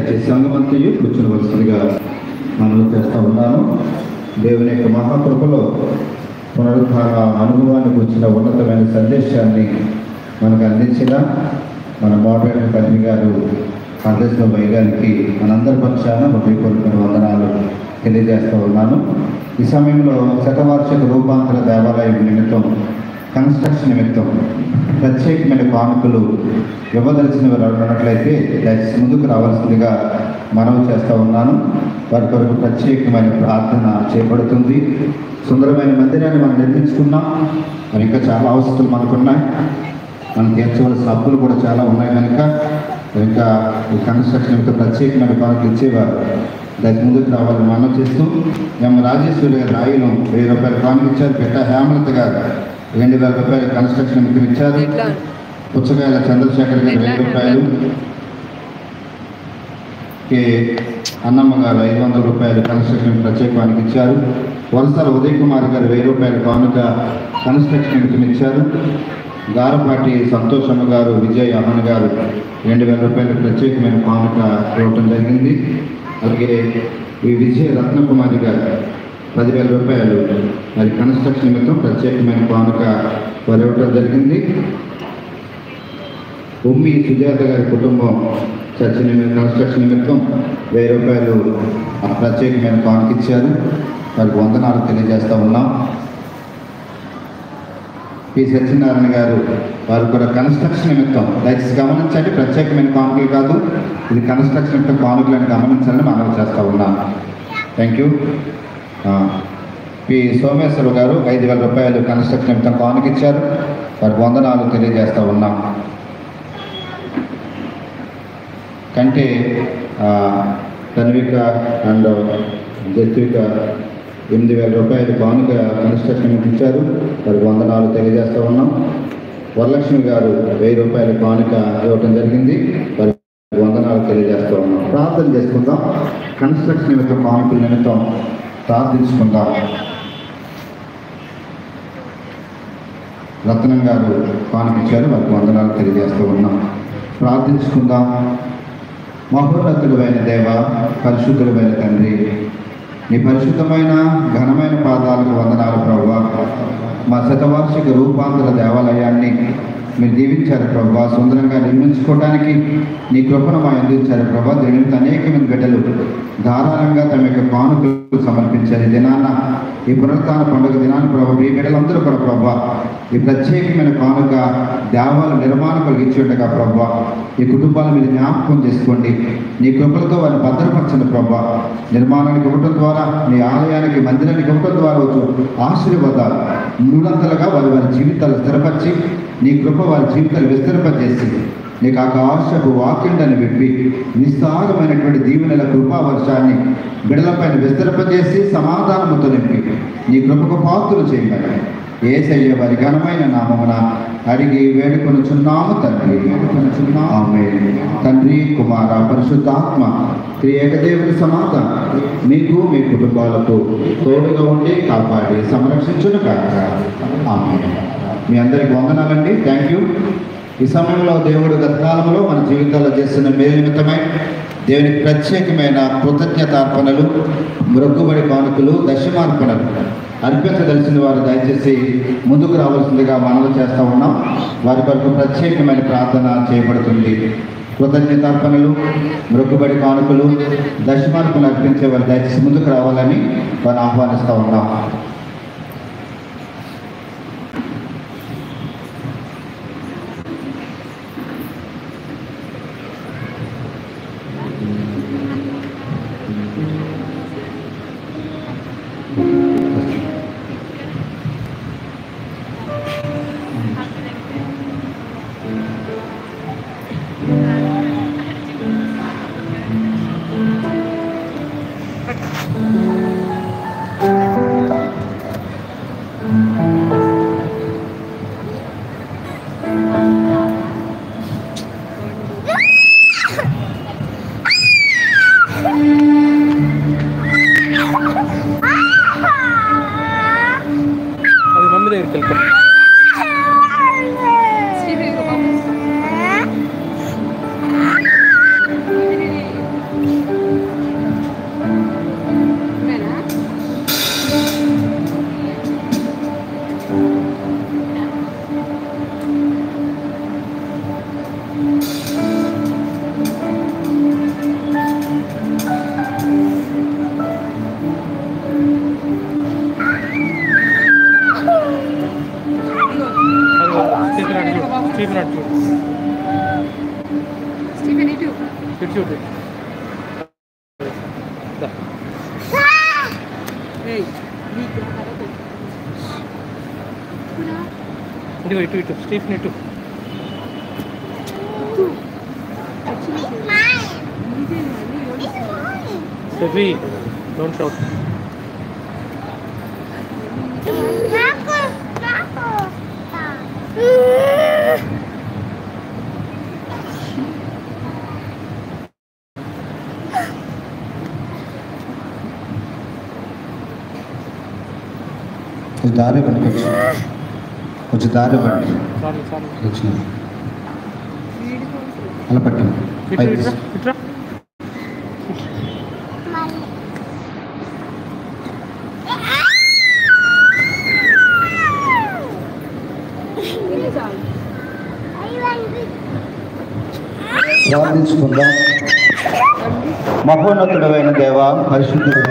దయచేసి సంగమంతయు కూర్చునవలసిందిగా మనం చేస్తూ ఉన్నాను దేవుని యొక్క మహాకృపలో పునరుద్ధార అనుభవానికి వచ్చిన ఉన్నతమైన సందేశాన్ని మనకు అందించిన మన మోడరేటర్ పద్మి గారు అందేశ్వర గారికి మనందరి పక్షాన హృదయపూర్వక వందనాలు తెలియజేస్తూ ఉన్నాను ఈ సమయంలో శతవార్షిక రూపాంతర దేవాలయం నిమిత్తం కన్స్ట్రక్షన్ నిమిత్తం ప్రత్యేకమైన కానుకలు ఇవ్వదలిచిన వారు ఎవరు ఉన్నట్లయితే దయచేసి ముందుకు రావాల్సిందిగా మనవి చేస్తూ ఉన్నాను వారి కొరకు ప్రత్యేకమైన ప్రార్థన చేపడుతుంది సుందరమైన మందిరాన్ని మనం నిర్మించుకున్నాం మరి ఇంకా చాలా అవసరాలు మనకున్నాయి మనం తీర్చవలసిన అప్పులు కూడా చాలా ఉన్నాయి కనుక ఇంకా ఈ కన్స్ట్రక్షన్ యొక్క ప్రత్యేకమైన కానుకలు ఇచ్చేవారు దానికి ముందుకు రావాలని మనం చేస్తూ మేము రాజేశ్వరి గారి రాయిలో వెయ్యి రూపాయలు కానుక ఇచ్చారు పెట్ట హేమలత గారు రెండు వేల రూపాయలు కన్స్ట్రక్షన్ నిమిత్తం ఇచ్చారు పుచ్చకాయల చంద్రశేఖర్ గారు వెయ్యి రూపాయలు కే అన్నమ్మ గారు ఐదు వందల రూపాయలు కన్స్ట్రక్షన్ ప్రత్యేకానికి ఇచ్చారు వలసల ఉదయ్ కుమార్ గారు వెయ్యి రూపాయల కానుక కన్స్ట్రక్షన్ నిమిత్తం ఇచ్చారు గారపాటి సంతోషమ్మ గారు విజయ్ అహన్ గారు రెండు వేల రూపాయల ప్రత్యేకమైన కానుక ఇవ్వటం జరిగింది అలాగే ఈ విజయ రత్నకుమారి గారు పదివేల రూపాయలు మరి కన్స్ట్రక్షన్ నిమిత్తం ప్రత్యేకమైన కానుక వారు ఇవ్వటం జరిగింది ఉమ్మి సుజాత గారి కుటుంబం చర్చ నిమిత్తం కన్స్ట్రక్షన్ నిమిత్తం వెయ్యి రూపాయలు ఆ ప్రత్యేకమైన కానుక ఇచ్చారు వారికి వందనాలు తెలియజేస్తా ఉన్నాం పి సత్యనారాయణ గారు వారు కూడా కన్స్ట్రక్షన్ నిమిత్తం దయచేసి గమనించండి ప్రత్యేకమైన కానుకలు కాదు ఇది కన్స్ట్రక్షన్ నిమిత్తం కానుకలను గమనించాలని మనవి చేస్తూ ఉన్నాం థ్యాంక్ యూ పి సోమేశ్వర గారు ఐదు వేల రూపాయలు కన్స్ట్రక్షన్ నిమిత్తం కానుక ఇచ్చారు వారికి వందనాలు తెలియజేస్తూ ఉన్నాం కంటే ఆ, తన్విక అండ్ జత్విక ఎనిమిది వేల రూపాయలు కానుక కన్స్ట్రక్షన్ ఇచ్చారు వారికి వందనాలు తెలియజేస్తూ ఉన్నాం వరలక్ష్మి గారు వెయ్యి రూపాయల కానుక ఇవ్వటం జరిగింది వారికి వందనాలు తెలియజేస్తూ ఉన్నాం ప్రార్థన చేసుకుందాం కన్స్ట్రక్షన్ నిమిత్తం కానుకల నిమిత్తం ప్రార్థించుకుందాం రత్నం గారు కానుక ఇచ్చారు వారికి వందనాలు తెలియజేస్తూ ఉన్నాం ప్రార్థించుకుందాం మహోన్నతుడైన దేవ పరిశుద్ధుడైన తండ్రి నీ పరిశుద్ధమైన ఘనమైన పాదాలకు వందనాలు ప్రభా మా శతవార్షిక రూపాంతర దేవాలయాన్ని మీరు దీవించారు ప్రభా సుందరంగా నిర్మించుకోవడానికి నీ కృపను మా అందించారు ప్రభా దీని మీద అనేకమైన బిడ్డలు ధారాళంగా తమ యొక్క కానుకలు సమర్పించారు ఈ దినాన్న ఈ పునరుత్థాన పండుగ దినాన్ని ప్రభా ఈ బిడ్డలందరూ కూడా ప్రభా ఈ ప్రత్యేకమైన కానుక దేవాల నిర్మాణం కలిగించుండగా ప్రభా ఈ కుటుంబాల మీద జ్ఞాపకం చేసుకోండి నీ కృపలతో వారిని భద్రపరచండి ప్రభా నిర్మాణానికి ఇవ్వటం ద్వారా నీ ఆలయానికి మందిరానికి ఇవ్వటం ద్వారా వచ్చు ఆశీర్వాదాలు మూడంతలుగా వారి వారి జీవితాలు స్థిరపరిచి నీ కృప వారి జీవితాలు విస్తరింపజేసి నీకు ఆకాశపు వాకిండని విప్పి నిస్సారమైనటువంటి దీవెనల కృపా వర్షాన్ని బిడలపైన విస్తరింపజేసి సమాధానముతో నింపి నీ కృపకు పాత్రలు చేయమని ఏసయ్య వారి ఘనమైన నామమున అడిగి వేడుకొనుచున్నాము తండ్రి ఆమె తండ్రి కుమార పరిశుద్ధాత్మ శ్రీ ఏకదేవుని సమాధానం మీకు మీ కుటుంబాలకు తోడుగా ఉండి కాపాడి సంరక్షించును కాక ఆమె మీ అందరికి వందనాలండి థ్యాంక్ యూ ఈ సమయంలో దేవుడు గతకాలంలో మన జీవితాల్లో చేస్తున్న మేలు నిమిత్తమై దేవునికి ప్రత్యేకమైన కృతజ్ఞతార్పణలు మృగ్గుబడి కానుకలు దశమార్పణలు అర్పించదలిసిన వారు దయచేసి ముందుకు రావాల్సిందిగా మనవి చేస్తూ ఉన్నాం వారి కొరకు ప్రత్యేకమైన ప్రార్థన చేయబడుతుంది కృతజ్ఞతార్పణలు మృగ్గుబడి కానుకలు దశమార్పణలు అర్పించే వారు దయచేసి ముందుకు రావాలని వారిని ఆహ్వానిస్తూ ఉన్నాం ఇటు చూడు దా. ఇదిగో ఇటు ఇటు స్టీఫెన్ ఇటు సెఫీ డోంట్ షౌట్ కొంచెం దారి ఇవ్వండి కొంచెం కొంచెం దారి ఇవ్వండి సారీ సారీ వచ్చిన అలా పట్టండి ఇటు పైకి ఇట్రా తీసుకో. ఇట్రా ప్రార్థించుకుందాం మహోన్నతుడమైన దేవ పరిశుద్ధుడు